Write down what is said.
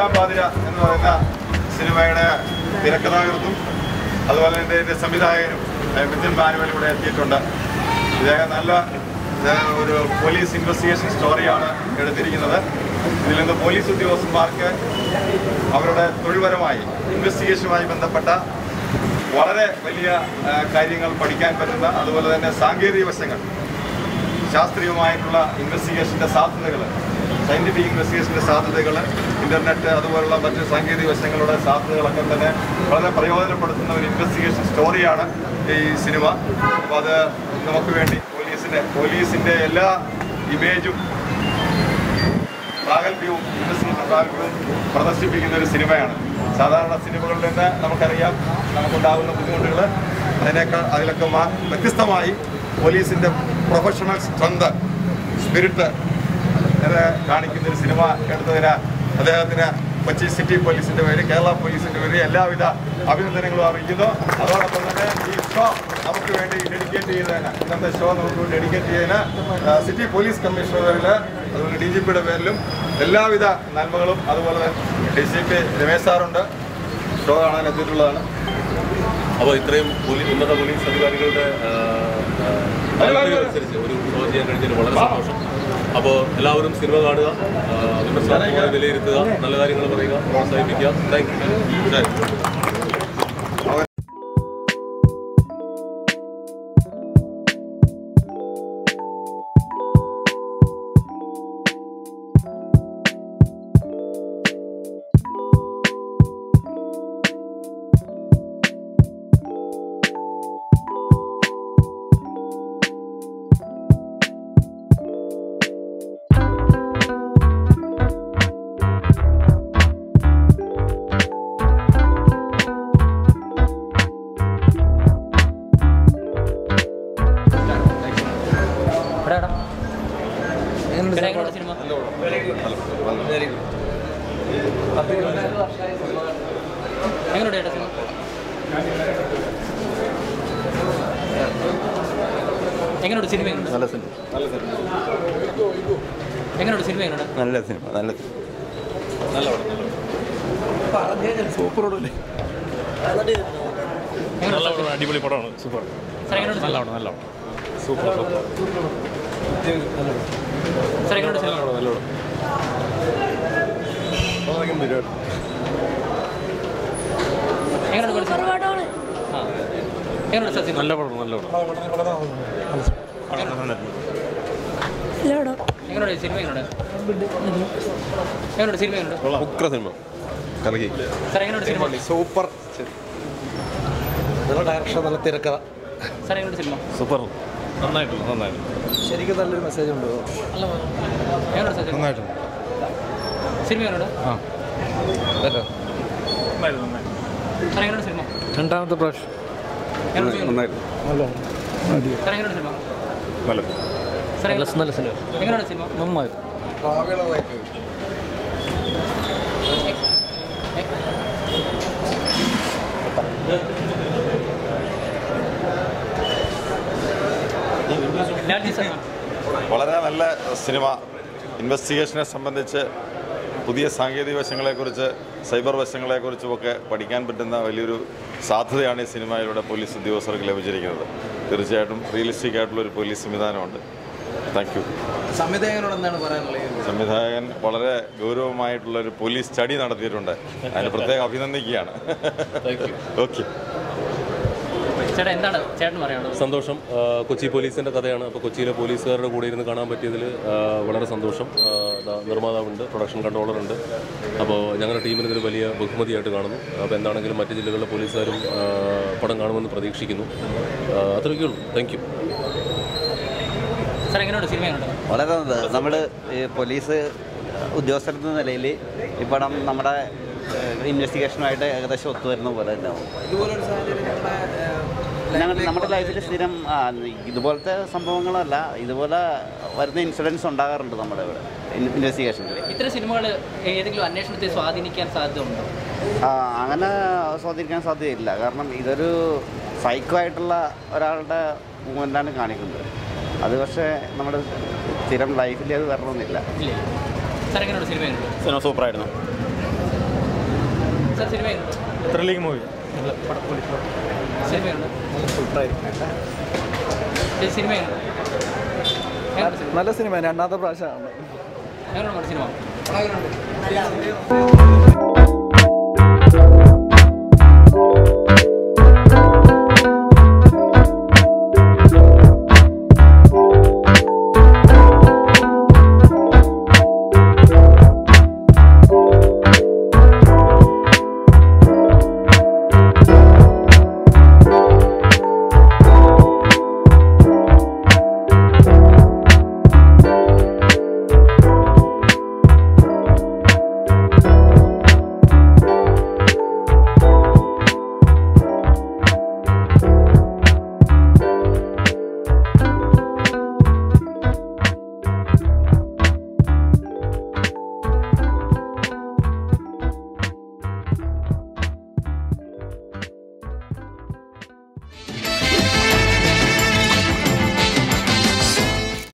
അഞ്ചാം പാതിര എന്ന് പറയുന്ന സിനിമയുടെ തിരക്കഥാകൃത്തും അതുപോലെ തന്നെ ഇതിന്റെ സംവിധായകനും ഏഹ്, മിഥുൻ മാനുവൽ ഇവിടെ എത്തിയിട്ടുണ്ട് ഇദ്ദേഹം നല്ല ഏഹ്, ഒരു പോലീസ് ഇൻവെസ്റ്റിഗേഷൻ സ്റ്റോറിയാണ് എടുത്തിരിക്കുന്നത് ഇതിൽ നിന്ന് പോലീസ് ഉദ്യോഗസ്ഥന്മാർക്ക് അവരുടെ തൊഴിൽപരമായി ഇൻവെസ്റ്റിഗേഷനുമായി ബന്ധപ്പെട്ട വളരെ വലിയ ഏഹ്, കാര്യങ്ങൾ പഠിക്കാൻ പറ്റുന്ന അതുപോലെ തന്നെ സാങ്കേതിക വശങ്ങൾ ശാസ്ത്രീയമായിട്ടുള്ള ഇൻവെസ്റ്റിഗേഷൻ്റെ സാധ്യതകൾ സയൻറ്റിഫിക് ഇൻവെസ്റ്റിഗേഷൻ്റെ സാധ്യതകൾ ഇൻ്റർനെറ്റ് അതുപോലുള്ള മറ്റ് സാങ്കേതിക വശങ്ങളുടെ സാധ്യതകളൊക്കെ തന്നെ വളരെ പ്രയോജനപ്പെടുത്തുന്ന ഒരു ഇൻവെസ്റ്റിഗേഷൻ സ്റ്റോറിയാണ് ഈ സിനിമ അപ്പോൾ അത് നമുക്ക് വേണ്ടി പോലീസിൻ്റെ പോലീസിൻ്റെ എല്ലാ ഇമേജും പ്രാഗൽഭ്യവും ഇൻവെസ്റ്റിഗേഷൻ പ്രാഗൽഭ്യവും പ്രദർശിപ്പിക്കുന്ന ഒരു സിനിമയാണ് സാധാരണ സിനിമകളിൽ നിന്ന് നമുക്കറിയാം നമുക്കുണ്ടാകുന്ന ബുദ്ധിമുട്ടുകൾ അതിനേക്കാൾ അതിലൊക്കെ മാ വ്യത്യസ്തമായി പോലീസിൻ്റെ പ്രൊഫഷണൽ സ്ട്രെങ്ത് സ്പിരിറ്റ് അത് കാണിക്കുന്ന ഒരു സിനിമ എടുത്തതിന് അദ്ദേഹത്തിന് കൊച്ചി സിറ്റി പോലീസിന്റെ പേര് കേരള പോലീസിന്റെ പേര് എല്ലാവിധ അഭിനന്ദനങ്ങളും അറിയിക്കുന്നു അതോടൊപ്പം തന്നെ ഈ ഷോ നമുക്ക് വേണ്ടി ഡെഡിക്കേറ്റ് ചെയ്തതിന് ഇന്നത്തെ ഷോ നമുക്ക് വേണ്ടി ഡെഡിക്കേറ്റ് ചെയ്തതിന് ആ, സിറ്റി പോലീസ് കമ്മീഷണറുടെ അതുപോലെ ഡി ജി പിയുടെ പേരിലും എല്ലാവിധ നന്മകളും അതുപോലെ ഡി സി പി രമേശ് സാറുണ്ട് ഷോ കാണാൻ എത്തിയിട്ടുള്ളതാണ് അപ്പോൾ ഇത്രയും പോലീസ് ഉന്നത പോലീസ് അധികാരികളുടെ ആ, ആ, താല്പര്യമനുസരിച്ച് ഒരു ഷോ ചെയ്യാൻ കഴിഞ്ഞതിൽ വളരെ സന്തോഷം അപ്പോൾ എല്ലാവരും സിനിമ കാണുക ആ, വിമർശനാത്മകമായി വിലയിരുത്തുക നല്ല കാര്യങ്ങൾ പറയുക പ്രോത്സാഹിപ്പിക്കുക താങ്ക് യു ശരി എടാ എടാ എടാ, എങ്ങനെയുണ്ട് സിനിമ എങ്ങനെയുണ്ട് ചേട്ടാ സിനിമ എങ്ങനെയുണ്ട് സിനിമ എങ്ങനെയുണ്ട് നല്ല സിനിമ എങ്ങനെയുണ്ട് സിനിമ എങ്ങനെയുണ്ട് നല്ല സിനിമ നല്ല സൂപ്പർ ഓടല്ലേ എങ്ങനെയുണ്ട് അടിപൊളി പടമാണ് സൂപ്പർ സാർ എങ്ങനെയുണ്ട് സിനിമ? നല്ലോണം നല്ലോണം സൂപ്പർ സൂപ്പർ സാർ എങ്ങനെയുണ്ട് സിനിമ എങ്ങനെയുണ്ട് പടം സിനിമ? ആ എങ്ങനെയുണ്ട് സാർ സിനിമ നല്ല പടം നല്ല പടം എങ്ങനെയുണ്ട് സിനിമ എങ്ങനെയുണ്ട് എങ്ങനെയുണ്ട് സിനിമ എങ്ങനെയുണ്ട് ഉഗ്ര സിനിമ കലകി സാർ എങ്ങനെയുണ്ട് സിനിമ സൂപ്പർ നല്ല ഡയറക്ഷൻ നല്ല തിരക്കഥ സാർ എങ്ങനെയുണ്ട് സിനിമ സൂപ്പർ നന്നായിട്ടുണ്ട് നന്നായിട്ടുണ്ട് ശരിക്കും നല്ലൊരു മെസ്സേജ് ഉണ്ട് നല്ല പടം. എങ്ങനെയുണ്ട് സാർ സിനിമ നന്നായിട്ടുണ്ട് സിനിമ എങ്ങനെയുണ്ട് സാർ എങ്ങനെയുണ്ട് സിനിമ രണ്ടാമത്തെ പ്രാവശ്യം എങ്ങനെയുണ്ട് സിനിമ നന്നായിരുന്നു സാർ എങ്ങനെയുണ്ട് സിനിമ നല്ല സാർ എങ്ങനെ- നല്ല സിനിമ എങ്ങനെയുണ്ട് സിനിമ നന്നായി ലാൽജി സാർ വളരെ നല്ല സിനിമ ഇൻവെസ്റ്റിഗേഷനെ സംബന്ധിച്ച് പുതിയ സാങ്കേതിക വശങ്ങളെക്കുറിച്ച് സൈബർ വശങ്ങളെക്കുറിച്ചുമൊക്കെ പഠിക്കാൻ പറ്റുന്ന വലിയൊരു സാധ്യതയാണ് ഈ സിനിമയിലൂടെ പോലീസ് ഉദ്യോഗസ്ഥർക്ക് ലഭിച്ചിരിക്കുന്നത് തീർച്ചയായിട്ടും റിയലിസ്റ്റിക് ആയിട്ടുള്ള ഒരു പോലീസ് സംവിധാനമുണ്ട് താങ്ക് യു സംവിധായകനോട് എന്താണ് പറയാനുള്ളത് സംവിധായകൻ വളരെ ഗൗരവമായിട്ടുള്ള ഒരു പോലീസ് സ്റ്റഡി നടത്തിയിട്ടുണ്ട് അതിന് പ്രത്യേകം അഭിനന്ദിക്കുകയാണ് ഓക്കെ ചേട്ടാ എന്താണ് ചേട്ടൻ പറയാനുള്ളത് സന്തോഷം ആ, കൊച്ചി പോലീസിൻ്റെ കഥയാണ് അപ്പോൾ കൊച്ചിയിലെ പോലീസുകാരുടെ കൂടെ ഇരുന്ന് കാണാൻ പറ്റിയതിൽ ആ, വളരെ സന്തോഷം ആ, ദാ നിർമ്മാതാവുണ്ട് പ്രൊഡക്ഷൻ കൺട്രോളറുണ്ട് അപ്പോൾ ഞങ്ങളുടെ ടീമിന് ഇതൊരു വലിയ ബഹുമതിയായിട്ട് കാണുന്നു അപ്പോൾ എന്താണെങ്കിലും മറ്റ് ജില്ലകളിലെ പോലീസുകാരും ആ, പടം കാണുമെന്ന് പ്രതീക്ഷിക്കുന്നു ആ, അത്രയൊക്കെ ഉള്ളൂ താങ്ക് യു സാർ എങ്ങനെയുണ്ട് സിനിമ എങ്ങനെയുണ്ട് വളരെ നല്ലത് നമ്മൾ പോലീസ് ഉദ്യോഗസ്ഥരെന്ന നിലയിൽ ഈ പടം നമ്മുടെ ഇൻവെസ്റ്റിഗേഷനുമായിട്ട് ഏകദേശം ഒത്തുവരുന്ന പോലെ തന്നെ ആവും. ഇതുപോലൊരു സാഹചര്യം നിങ്ങളുടെ ഞങ്ങൾ നമ്മുടെ ലൈഫിൽ സ്ഥിരം ആ, ഇതുപോലത്തെ സംഭവങ്ങളല്ല ഇതുപോലെ വരുന്ന ഇൻസിഡൻസ് ഉണ്ടാകാറുണ്ട് നമ്മുടെ ഇവിടെ ഇൻവെസ്റ്റിഗേഷനിൽ ഇത്തരം സിനിമകൾ ഏതെങ്കിലും അന്വേഷണത്തെ സ്വാധീനിക്കാൻ സാധ്യതയുണ്ടോ അങ്ങനെ സ്വാധീനിക്കാൻ സാധ്യതയില്ല കാരണം ഇതൊരു സൈക്കോ ആയിട്ടുള്ള ഒരാളുടെ മൂവ്മെൻ്റാണ് കാണിക്കുന്നത് അത് പക്ഷേ നമ്മുടെ സ്ഥിരം ലൈഫിൽ അത് വരണമെന്നില്ല ഇല്ലേ സാർ എങ്ങനെയുണ്ട് സിനിമ എങ്ങനെയുണ്ട് സിനിമ സൂപ്പറായിരുന്നു സാർ സിനിമ എങ്ങനെയുണ്ട് ത്രില്ലിംഗ് മൂവി സിനിമ എങ്ങനെയുണ്ട് ചേച്ചി സിനിമ എങ്ങനെയുണ്ട് എങ്ങനെയുണ്ട് സിനിമ നല്ല സിനിമ രണ്ടാമത്തെ പ്രാവശ്യമാണ് എങ്ങനെയുണ്ട് സിനിമ സിനിമ